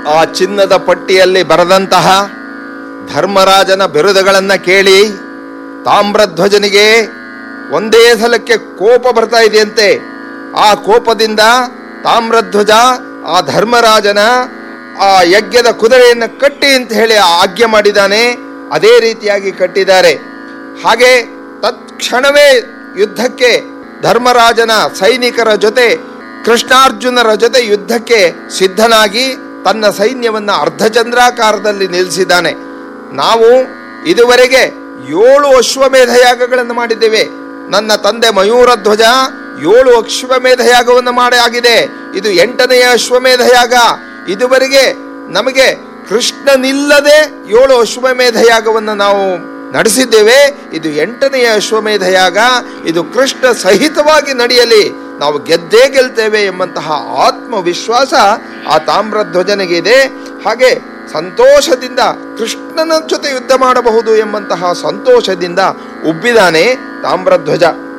ಆ ಚಿನ್ನದ ಪಟ್ಟಿಯಲ್ಲಿ ಬರೆದಂತಹ ಧರ್ಮರಾಜನ ಬಿರುದುಗಳನ್ನ ಕೇಳಿ ತಾಮ್ರಧ್ವಜನಿಗೆ ಒಂದೇ ಸಲಕ್ಕೆ ಕೋಪ ಬರ್ತಾ ಇದೆಯಂತೆ ಆ ಕೋಪದಿಂದ ತಾಮ್ರಧ್ವಜ ಆ ಧರ್ಮರಾಜನ ಆ ಯಜ್ಞದ ಕುದುರೆಯನ್ನು ಕಟ್ಟಿ ಅಂತ ಹೇಳಿ ಆಜ್ಞೆ ಮಾಡಿದ್ದಾನೆ ಅದೇ ರೀತಿಯಾಗಿ ಕಟ್ಟಿದ್ದಾರೆ ಹಾಗೆ ತತ್ಕ್ಷಣವೇ ಯುದ್ಧಕ್ಕೆ ಧರ್ಮರಾಜನ ಸೈನಿಕರ ಜೊತೆ ಕೃಷ್ಣಾರ್ಜುನರ ಜೊತೆ ಯುದ್ಧಕ್ಕೆ ಸಿದ್ಧನಾಗಿ ತನ್ನ ಸೈನ್ಯವನ್ನ ಅರ್ಧಚಂದ್ರಾಕಾರದಲ್ಲಿ ನಿಲ್ಲಿಸಿದ್ದಾನೆ ನಾವು ಇದುವರೆಗೆ ಏಳು ಅಶ್ವಮೇಧ ಯಾಗಗಳನ್ನು ಮಾಡಿದ್ದೇವೆ ನನ್ನ ತಂದೆ ಮಯೂರಧ್ವಜ ಏಳು ಅಶ್ವಮೇಧ ಯಾಗವನ್ನು ಮಾಡಿ ಆಗಿದೆ ಇದು ಎಂಟನೆಯ ಅಶ್ವಮೇಧ ಯಾಗ ಇದುವರೆಗೆ ನಮಗೆ ಕೃಷ್ಣನಿಲ್ಲದೆ ಏಳು ಅಶ್ವಮೇಧ ಯಾಗವನ್ನು ನಾವು ನಡೆಸಿದ್ದೇವೆ ಇದು ಎಂಟನೆಯ ಅಶ್ವಮೇಧ ಯಾಗ ಇದು ಕೃಷ್ಣ ಸಹಿತವಾಗಿ ನಡೆಯಲಿ ನಾವು ಗೆದ್ದೇ ಗೆಲ್ತೇವೆ ಎಂಬಂತಹ ಆತ್ಮವಿಶ್ವಾಸ ಆ ತಾಮ್ರಧ್ವಜನಿಗೆ ಇದೆ ಹಾಗೆ ಸಂತೋಷದಿಂದ ಕೃಷ್ಣನ ಜೊತೆ ಯುದ್ಧ ಮಾಡಬಹುದು ಎಂಬಂತಹ ಸಂತೋಷದಿಂದ ಉಬ್ಬಿದಾನೆ ತಾಮ್ರಧ್ವಜ